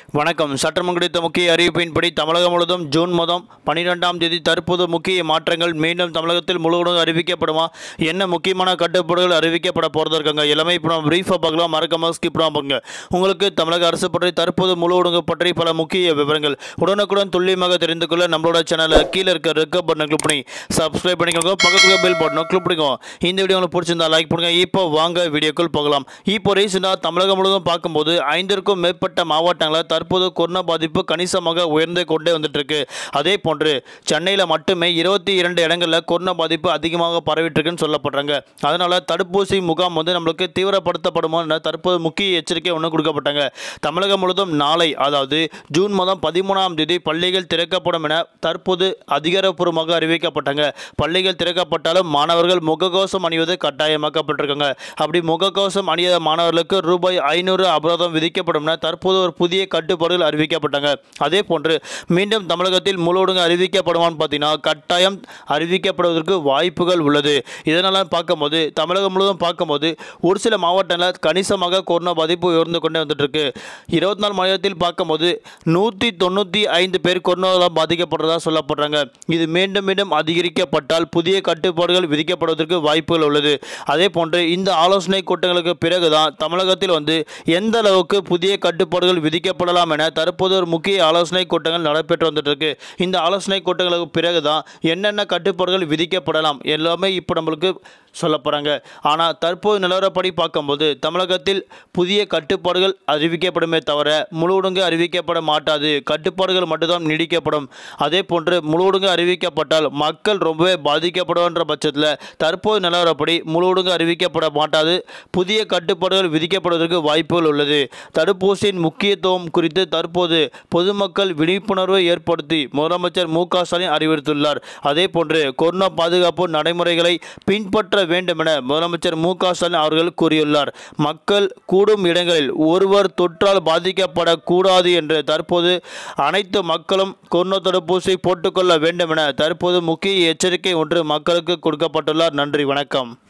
வணக்கம் சட்டமன்ற குறித்த முக்கிய அறிவிப்பின்படி தமிழகம் முழுவதும் ஜூன் மாதம் பனிரெண்டாம் தேதி தற்போது முக்கிய மாற்றங்கள் மீண்டும் தமிழகத்தில் முழுவதும் அறிவிக்கப்படுமா என்ன முக்கியமான கட்டுப்பாடுகள் அறிவிக்கப்பட போகிறது இருக்காங்க எல்லாமே இப்போ நம்ம பிரீஃபாக பார்க்கலாம் மறக்காம ஸ்கிப் பாருங்க உங்களுக்கு தமிழக அரசு பற்றி தற்போது முழு ஒழுங்கு பற்றி பல முக்கிய விவரங்கள் உடனுக்குடன் துல்லியமாக தெரிந்து கொள்ள நம்மளோட சேனலை கீழே இருக்க ரெக்க பட்டனை கிளிக் பண்ணி சப்ஸ்கிரைப் பண்ணிக்கோங்க பக்கத்தில் பெல் பட்டனை கிளிக் பண்ணிக்கோங்க இந்த வீடியோ உங்களுக்கு பிடிச்சிருந்தா லைக் பண்ணுங்க இப்போ வாங்க வீடியோக்குள் போகலாம் இப்போ ரீசெண்டாக தமிழகம் முழுவதும் பார்க்கும்போது ஐந்திற்கும் மேற்பட்ட மாவட்டங்களில் தற்போது கொரோனா பாதிப்பு கணிசமாக உயர்ந்து கொண்டே வந்துட்டு இருக்கு அதே போன்று சென்னையில் மட்டுமே இருபத்தி இரண்டு இடங்களில் கொரோனா பாதிப்பு அதிகமாக பரவிட்டு இருக்குன்னு சொல்லப்படுறாங்க அதனால தடுப்பூசி முகாம் வந்து நம்மளுக்கு தீவிரப்படுத்தப்படுமோ என தற்போது முக்கிய எச்சரிக்கை ஒன்று கொடுக்கப்பட்டாங்க தமிழகம் முழுவதும் நாளை அதாவது ஜூன் மாதம் பதிமூணாம் தேதி பள்ளிகள் திறக்கப்படும் என தற்போது அதிகாரப்பூர்வமாக அறிவிக்கப்பட்டாங்க பள்ளிகள் திறக்கப்பட்டாலும் மாணவர்கள் முகக்கவசம் அணிவது கட்டாயமாக்கப்பட்டிருக்காங்க அப்படி முகக்கவசம் அணியாத மாணவர்களுக்கு ரூபாய் ஐநூறு அபராதம் விதிக்கப்படும் என தற்போது ஒரு புதிய கட்டுப்பாடுகள் அறிவிக்கப்பட்டாங்க அதே போன்று மீண்டும் தமிழகத்தில் முழு ஒழுங்கு அறிவிக்கப்படுமான்னு பார்த்தீங்கன்னா கட்டாயம் அறிவிக்கப்படுவதற்கு வாய்ப்புகள் உள்ளது இதனால் பார்க்கும்போது தமிழகம் முழுவதும் பார்க்கும்போது ஒரு சில மாவட்டங்களில் கணிசமாக கொரோனா பாதிப்பு உயர்ந்து கொண்டே வந்துட்டு இருக்கு இருபத்தி நாலு மாநிலத்தில் பார்க்கும்போது நூற்றி தொண்ணூற்றி ஐந்து பேர் கொரோனாவால் பாதிக்கப்படுறதா சொல்லப்படுறாங்க இது மீண்டும் மீண்டும் அதிகரிக்கப்பட்டால் புதிய கட்டுப்பாடுகள் விதிக்கப்படுவதற்கு வாய்ப்புகள் உள்ளது அதே போன்று இந்த ஆலோசனை கூட்டங்களுக்கு பிறகுதான் தமிழகத்தில் வந்து எந்த அளவுக்கு புதிய கட்டுப்பாடுகள் விதிக்கப்படலாம் என தற்போது ஒரு முக்கிய ஆலோசனை கூட்டங்கள் நடைபெற்று வந்துட்டு இருக்கு இந்த ஆலோசனை கூட்டங்களுக்கு பிறகுதான் என்னென்ன கட்டுப்பாடுகள் விதிக்கப்படலாம் எல்லாமே இப்போ நம்மளுக்கு சொல்ல போகிறாங்க ஆனால் தற்போது நிலவரப்படி பார்க்கும்போது தமிழகத்தில் புதிய கட்டுப்பாடுகள் அறிவிக்கப்படுமே தவிர முழு ஒழுங்கு அறிவிக்கப்பட மாட்டாது கட்டுப்பாடுகள் மட்டும்தான் நீடிக்கப்படும் அதே போன்று முழு ஒழுங்கு அறிவிக்கப்பட்டால் மக்கள் ரொம்பவே பாதிக்கப்படுவன்ற பட்சத்தில் தற்போது நிலவரப்படி முழு ஒழுங்கு அறிவிக்கப்பட மாட்டாது புதிய கட்டுப்பாடுகள் விதிக்கப்படுவதற்கு வாய்ப்புகள் உள்ளது தடுப்பூசியின் முக்கியத்துவம் குறித்து தற்போது பொதுமக்கள் விழிப்புணர்வை ஏற்படுத்தி முதலமைச்சர் மு க ஸ்டாலின் அறிவுறுத்தியுள்ளார் அதே போன்று கொரோனா பாதுகாப்பு நடைமுறைகளை பின்பற்ற வேண்டும் என முதலமைச்சர் மு க ஸ்டாலின் அவர்கள் கூறியுள்ளார் மக்கள் கூடும் இடங்களில் ஒருவர் தொற்றால் பாதிக்கப்படக்கூடாது என்று தற்போது அனைத்து மக்களும் கொரோனா தடுப்பூசி போட்டுக்கொள்ள வேண்டும் என தற்போது முக்கிய எச்சரிக்கை ஒன்று மக்களுக்கு கொடுக்கப்பட்டுள்ளார் நன்றி வணக்கம்